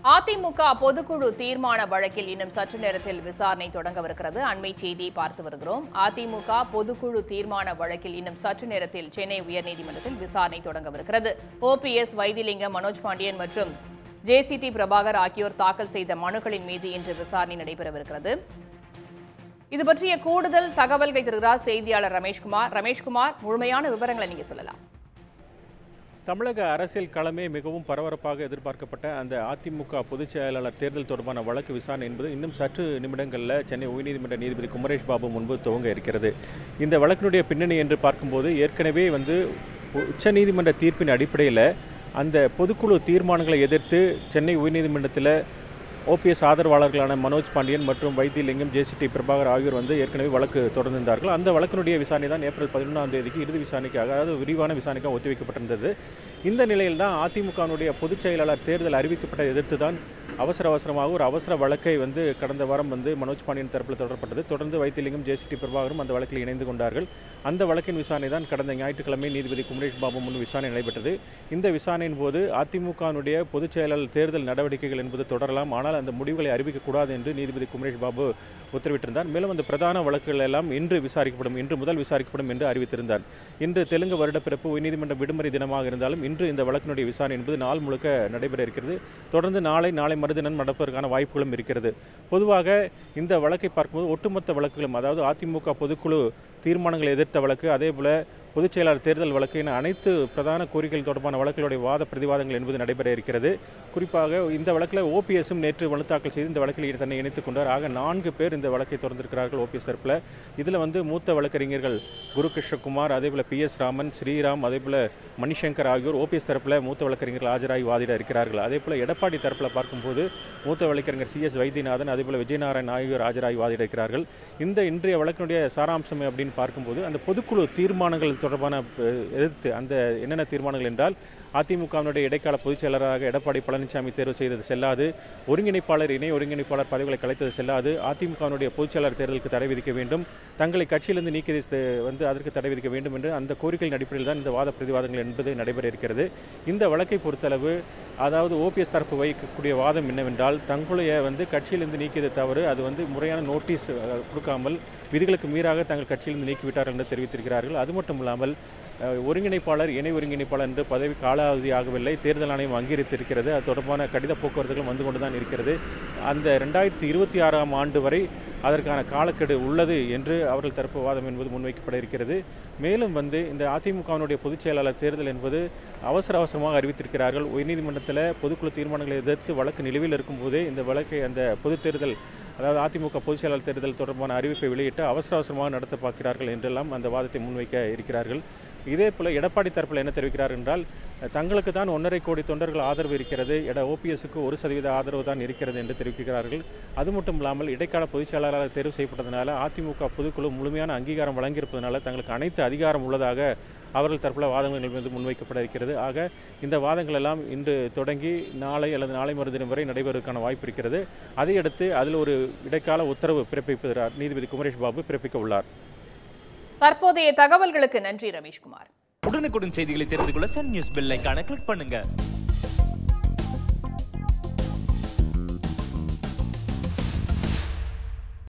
அதிமுக பொதுக்குழு தீர்மான வழக்கில் இன்னும் சற்று நேரத்தில் விசாரணை தொடங்கவிருக்கிறது அண்மை செய்தி பார்த்து வருகிறோம் அதிமுக பொதுக்குழு தீர்மான வழக்கில் இன்னும் சற்று நேரத்தில் சென்னை உயர்நீதிமன்றத்தில் விசாரணை தொடங்கவிருக்கிறது ஓபிஎஸ் வைத்திலிங்கம் மனோஜ் பாண்டியன் மற்றும் ஜேசிடி பிரபாகர் ஆகியோர் தாக்கல் செய்த மனுக்களின் மீது இன்று விசாரணை நடைபெறவிருக்கிறது இது பற்றிய கூடுதல் தகவல்களை தருகிறார் செய்தியாளர் ரமேஷ்குமார் ரமேஷ்குமார் முழுமையான விவரங்களை நீங்க சொல்லலாம் தமிழக அரசியல் களமே மிகவும் பரபரப்பாக எதிர்பார்க்கப்பட்ட அந்த அதிமுக பொதுச் செயலாளர் தேர்தல் தொடர்பான வழக்கு விசாரணை என்பது இன்னும் சற்று நிமிடங்களில் சென்னை உயர்நீதிமன்ற நீதிபதி குமரேஷ் பாபு முன்பு துவங்க இருக்கிறது இந்த வழக்கினுடைய பின்னணி என்று பார்க்கும்போது ஏற்கனவே வந்து உச்சநீதிமன்ற தீர்ப்பின் அடிப்படையில் அந்த பொதுக்குழு தீர்மானங்களை எதிர்த்து சென்னை உயர்நீதிமன்றத்தில் ஓபிஎஸ் ஆதரவாளர்களான மனோஜ் பாண்டியன் மற்றும் வைத்தியலிங்கம் ஜேசிடி பிரபாகர் ஆகியோர் வந்து ஏற்கனவே வழக்கு தொடர்ந்திருந்தார்கள் அந்த வழக்கினுடைய விசாரணை தான் ஏப்ரல் பதினொன்றாம் தேதிக்கு இறுதி விசாரணைக்காக அதாவது விரிவான விசாரணைக்காக ஒத்திவைக்கப்பட்டிருந்தது இந்த நிலையில் தான் அதிமுகவினுடைய பொதுச் செயலாளர் தேர்தல் அறிவிக்கப்பட்டதை எதிர்த்து தான் அவசர அவசரமாக ஒரு அவசர வழக்கை வந்து கடந்த வாரம் வந்து மனோஜ் பாண்டியன் தரப்பில் தொடரப்பட்டது தொடர்ந்து வைத்தியலிங்கம் ஜேசிடி பிரபாகரும் அந்த வழக்கில் இணைந்து கொண்டார்கள் அந்த வழக்கின் விசாரணை தான் கடந்த ஞாயிற்றுக்கிழமை நீதிபதி குமரேஷ் பாபு முன் விசாரணை நடைபெற்றது இந்த விசாரணையின் போது அதிமுகவினுடைய பொதுச் செயலாளர் தேர்தல் நடவடிக்கைகள் என்பது தொடரலாம் ஆனால் அந்த முடிவுகளை அறிவிக்கக்கூடாது என்று நீதிபதி குமரேஷ் பாபு உத்தரவிட்டிருந்தார் மேலும் அந்த பிரதான வழக்குகள் எல்லாம் இன்று விசாரிக்கப்படும் இன்று முதல் விசாரிக்கப்படும் என்று அறிவித்திருந்தார் இன்று தெலுங்கு வருடப்பிறப்பு உயர்நீதிமன்ற விடுமுறை தினமாக இருந்தாலும் இன்று இந்த வழக்கினுடைய விசாரணை என்பது நாள் முழுக்க நடைபெற இருக்கிறது தொடர்ந்து நாளை நாளை மறுதினம் நடப்பதற்கான வாய்ப்புகளும் இருக்கிறது பொதுவாக இந்த வழக்கை பார்க்கும்போது ஒட்டுமொத்த வழக்குகளும் அதாவது அதிமுக பொதுக்குழு தீர்மானங்களை எதிர்த்த வழக்கு அதேபோல பொதுச் செயலாளர் தேர்தல் வழக்கு என அனைத்து பிரதான கோரிக்கைகள் தொடர்பான வழக்குகளுடைய வாத பிரதிவாதங்கள் என்பது நடைபெற இருக்கிறது குறிப்பாக இந்த வழக்கில் ஓபிஎஸும் நேற்று மனு தாக்கல் செய்து இந்த வழக்கில் தன்னை இணைத்துக் கொண்டார் ஆக நான்கு பேர் இந்த வழக்கை தொடர்ந்திருக்கிறார்கள் ஓபிஎஸ் தரப்பில் இதில் வந்து மூத்த வழக்கறிஞர்கள் குரு கிருஷ்ணகுமார் அதேபோல் பி எஸ் ராமன் ஸ்ரீராம் அதேபோல் மணிசங்கர் ஆகியோர் ஓபிஎஸ் தரப்பில் மூத்த வழக்கறிஞர்கள் ஆஜராகி வாதிட இருக்கிறார்கள் அதேபோல் எடப்பாடி தரப்பில் பார்க்கும்போது மூத்த வழக்கறிஞர் சி எஸ் வைத்தியநாதன் அதேபோல் விஜயநாராயண் ஆகியோர் ஆஜராகி வாதிட இருக்கிறார்கள் இந்த இன்றைய வழக்கினுடைய சாராம்சம் அப்படின்னு பார்க்கும்போது அந்த பொதுக்குழு தீர்மானங்கள் தொடர்பான அஹ், எதிர்த்து அந்த என்னென்ன தீர்மானங்கள் என்றால் அதிமுகவினுடைய இடைக்கால பொதுச் செயலராக எடப்பாடி பழனிசாமி தேர்வு செய்தது செல்லாது ஒருங்கிணைப்பாளர் இணை ஒருங்கிணைப்பாளர் பதவிகளை கலைத்தது செல்லாது அதிமுகவினுடைய பொதுச் செயலாளர் தேர்தலுக்கு தடை விதிக்க வேண்டும் தங்களை கட்சியிலிருந்து நீக்கியதை செ- வந்து அதற்கு தடை விதிக்க வேண்டும் என்று அந்த கோரிக்கையின் அடிப்படையில் தான் இந்த வாத பிரதிவாதங்கள் என்பது நடைபெற இருக்கிறது இந்த வழக்கை பொறுத்தளவு அதாவது ஓபிஎஸ் தரப்பு வைக்கக்கூடிய வாதம் என்னவென்றால் தங்களுடைய வந்து கட்சியிலிருந்து நீக்கியதை தவறு அது வந்து முறையான நோட்டீஸ் அஹ், கொடுக்காமல் விதிகளுக்கு மீறாக தங்கள் கட்சியிலிருந்து நீக்கிவிட்டார்கள் என்று தெரிவித்திருக்கிறார்கள் அது மட்டும் இல்லாமல் அஹ், ஒருங்கிணைப்பாளர் இணை ஒருங்கிணைப்பாளர் என்று பதவி காலாவதியாகவில்லை தேர்தல் ஆணையம் அங்கீகரித்திருக்கிறது அது தொடர்பான கடித போக்குவரத்துகளும் வந்து கொண்டு தான் இருக்கிறது அந்த ரெண்டாயிரத்தி இருபத்தி ஆறாம் ஆண்டு வரை அதற்கான காலக்கெடு உள்ளது என்று அவர்கள் தரப்பு வாதம் என்பது முன்வைக்கப்பட இருக்கிறது மேலும் வந்து இந்த அதிமுகவினுடைய பொதுச் செயலாளர் தேர்தல் என்பது அவசர அவசரமாக அறிவித்திருக்கிறார்கள் உயர்நீதிமன்றத்தில் பொதுக்குழு தீர்மானங்களை எதிர்த்து வழக்கு நிலுவையில் இருக்கும்போதே இந்த வழக்கை அந்த பொதுத் தேர்தல் அதாவது அதிமுக பொதுச் செயலாளர் தேர்தல் தொடர்பான அறிவிப்பை வெளியிட்டு அவசர அவசரமாக நடத்த பார்க்கிறார்கள் என்றெல்லாம் அந்த வாதத்தை முன்வைக்க இருக்கிறார்கள் இதே போல எடப்பாடி தரப்பில் என்ன தெரிவிக்கிறார் என்றால் தங்களுக்கு தான் ஒன்றரை கோடி தொண்டர்கள் ஆதரவு இருக்கிறது எட ஓபிஎஸ்க்கு ஒரு சதவீத ஆதரவு தான் இருக்கிறது என்று தெரிவிக்கிறார்கள் அது மட்டும் இல்லாமல் இடைக்கால பொதுச் செயலாளராக தேர்வு செய்யப்பட்டதனால அதிமுக பொதுக்குழு முழுமையான அங்கீகாரம் வழங்கியிருப்பதனால தங்களுக்கு அனைத்து அதிகாரம் உள்ளதாக அவர்கள் தரப்பில் வாதங்கள் மீது முன்வைக்கப்பட இருக்கிறது ஆக இந்த வாதங்கள் எல்லாம் இன்று தொடங்கி நாளை அல்லது நாளை மறுதினம் வரை நடைபெறுவதற்கான வாய்ப்பு இருக்கிறது அதையடுத்து அதில் ஒரு இடைக்கால உத்தரவு பிறப்பிப்பதார் நீதிபதி குமரேஷ் பாபு பிறப்பிக்க உள்ளார் தற்போதைய தகவல்களுக்கு நன்றி ரமேஷ்குமார் உடனுக்குடன் செய்திகளை தெரிந்து கொள்ள சன் நியூஸ் பெல் ஐகானை கிளிக் பண்ணுங்க